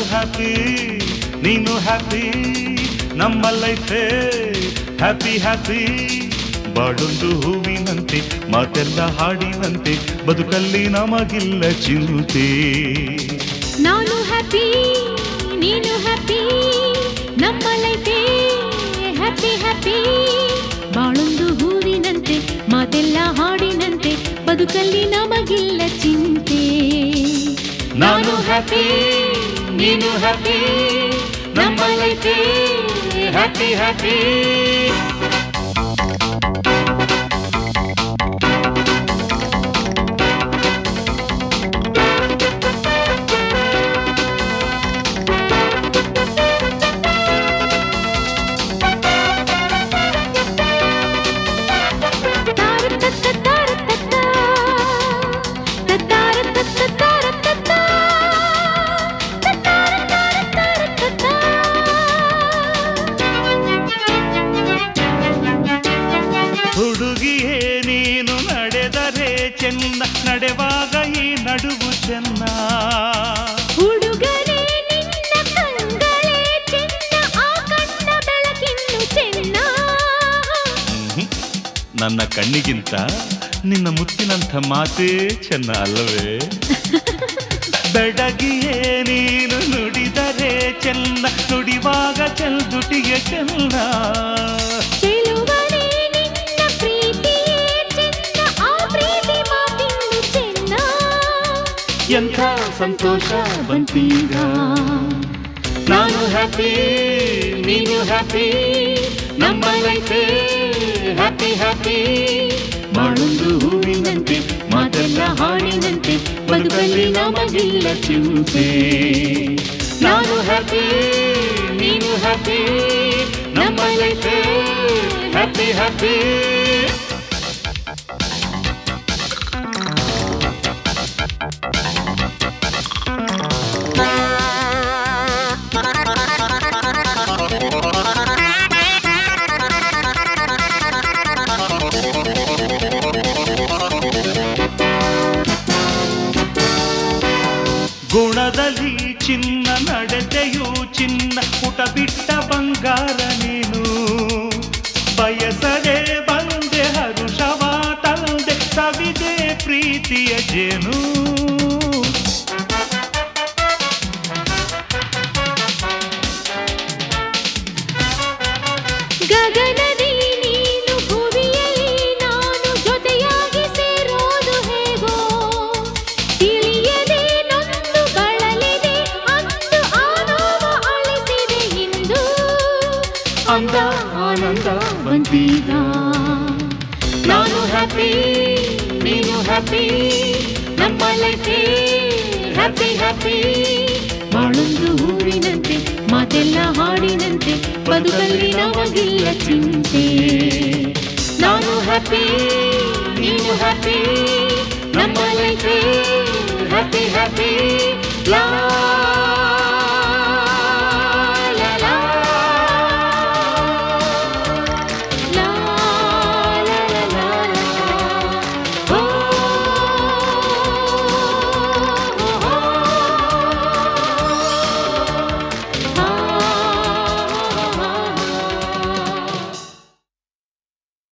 Happy ನೀನು happy ನಮ್ಮ ಲೈಫೇ happy happy ಬಾಳೊಂದು ಹೂವಿನಂತೆ ಮಾತೆಲ್ಲ ಹಾಡಿನಂತೆ ಬದುಕಲ್ಲಿ ನಮಗಿಲ್ಲ ಚಿಂತೆ ನಾನು ಹ್ಯಾಪಿ ನೀನು ಹ್ಯಾಪಿ ನಮ್ಮ ಲೈಫೇ ಹ್ಯಾಪಿ ಹ್ಯಾಪಿ ಬಾಳೊಂದು ಹೂವಿನಂತೆ ಮಾತೆಲ್ಲ ಹಾಡಿನಂತೆ ಬದುಕಲ್ಲಿ ನಮಗಿಲ್ಲ ಚಿಂತೆ ನಾನು ಹ್ಯಾಪಿ ನೀನು ಹ್ಯಾಪಿ ನಮ್ಮ ಲೈಫೇ ಹ್ಯಾಪಿ ಹ್ಯಾಪಿ ಹುಡುಗಿಯೇ ನೀನು ನಡೆದರೆ ಚೆನ್ನ ನಡೆವಾಗ ಈ ನಡುವು ಚೆನ್ನ ಹುಡುಗನೇ ನಿನ್ನ ಕಂಗಳೇ ಚೆನ್ನ ಆ ಕಣ್ಣ ಬೆಳಕಿನ್ನು ಚೆನ್ನ ಹ್ಮ್. ನನ್ನ ಕಣ್ಣಿಗಿಂತ ನಿನ್ನ ಮುತ್ತಿನಂಥ ಮಾತೇ ಚೆನ್ನ ಅಲ್ಲವೇ ಬೆಡಗಿಯೇ ನೀನು ನುಡಿದರೆ ಚೆನ್ನ ನುಡಿವಾಗ ಚೆಲ್ದುಟಿಯ ಚೆನ್ನ ಚೆಲುವನೇ ನಿನ್ನ ಪ್ರೀತಿಯೇ ಚೆನ್ನ ಆ ಪ್ರೀತಿ ಮಾತಿನ್ನು ಚೆನ್ನ ಎಂಥ ಸಂತೋಷ ಬಂತೀಗ ನಾನು ಹ್ಯಾಪಿ ನೀನು ಹ್ಯಾಪಿ ನಮ್ಮ ಲೈಫೇ ಹ್ಯಾಪಿ ಹ್ಯಾಪಿ ಬಾಳೊಂದು ಹೂವಿನಂತೆ ಮಾತೆಲ್ಲ ಹಾಡಿನಂತೆ ಬದುಕಲ್ಲಿ ನಮಗಿಲ್ಲ ಚಿಂತೆ ನಾನು ಹ್ಯಾಪಿ ನೀನು ಹ್ಯಾಪಿ ನಮ್ಮ ಲೈಫೇ ಹ್ಯಾಪಿ ಹ್ಯಾಪಿ ಗುಣದಲ್ಲಿ ಚಿನ್ನ ನಡೆದೆಯು ಚಿನ್ನ ಪುಟ ಬಿಟ್ಟ ಬಂಗಾರ ನೀನು ಬಯಸದೆ ಬಂದೆ ಹರುಷವ ತಂದೆ ಸವಿದೆ ಪ್ರೀತಿಯ ಜೇನು ಗಗನದಿ ನೀನು ಭುವಿಯಲ್ಲಿ ನಾನು ಜೊತೆಯಾಗಿ ಸೇರೋದು ಹೇಗೋ ತಿಳಿಯದೆ ನೊಂದು ಬಳಲಿದೆ ಅಂದು ಆನೋವ ಅಳಿಸಿದೆ ಇಂದು ಅಂದ ಆನಂದ ಬಂದೀಗ ನಾನು ಹ್ಯಾಪಿ ನೀನು ಹ್ಯಾಪಿ ನಮ್ಮ ಲೈಫೇ ಹ್ಯಾಪಿ ಹ್ಯಾಪಿ ಬಾಳೊಂದು ಹೂವಿನಂತೆ ಮಾತೆಲ್ಲ ಹಾಡಿನಂತೆ ಬದುಕಲ್ಲಿ ನಮಗಿಲ್ಲ ಚಿಂತೆ ನಾನು ಹ್ಯಾಪಿ ನೀನು ಹ್ಯಾಪಿ ನಮ್ಮ ಲೈಫೇ ಹ್ಯಾಪಿ ಹ್ಯಾಪಿ ಲಾ